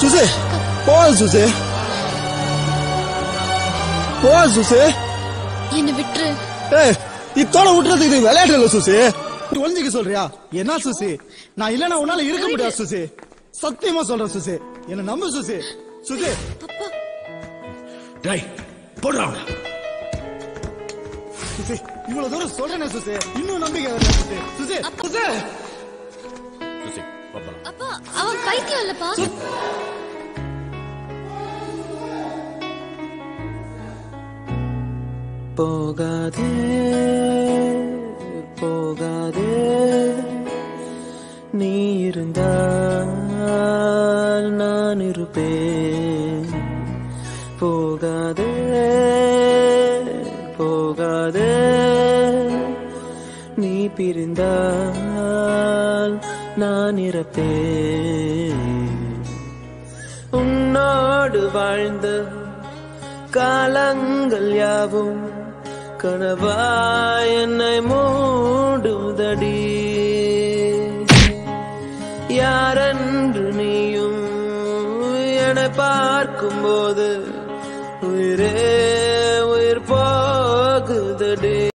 சுசு போது சுசு போது சுசு என்ன விட்டுரு ஏய் இத்தோட விட்டுறதுக்கு இது விளையாட்டு இல்ல சுசி ஒளிஞ்சிக்க சொல்றியா என்ன சுசி நான் இல்லனா உன்னால இருக்க முடியாது சுசி சத்தியமா சொல்றேன் சுசி என்ன நம்பு சுசி சுசி அப்பா டேய் போடுறா அவனை. சுசி இவ்வளவு தூரம் சொல்றேனே சுசி இன்னும் நம்பிக்கை வரல சுசி சுசி சுசி சுசி வா போலாம். அப்பா அவன் பைத்தியம் இல்லப்பா போகாதே போகாதே நீ இருந்தால் நான் இருப்பேன் போகாதே போகாதே நீ பிரிந்தால் நான் இறப்பேன் உன்னோடு வாழ்ந்த காலங்கள் யாவும் கனவாய் என்னை மூடுதடி யாரென்று நீயும் என பார்க்கும்போது உயிரே உயிர் போகுதடி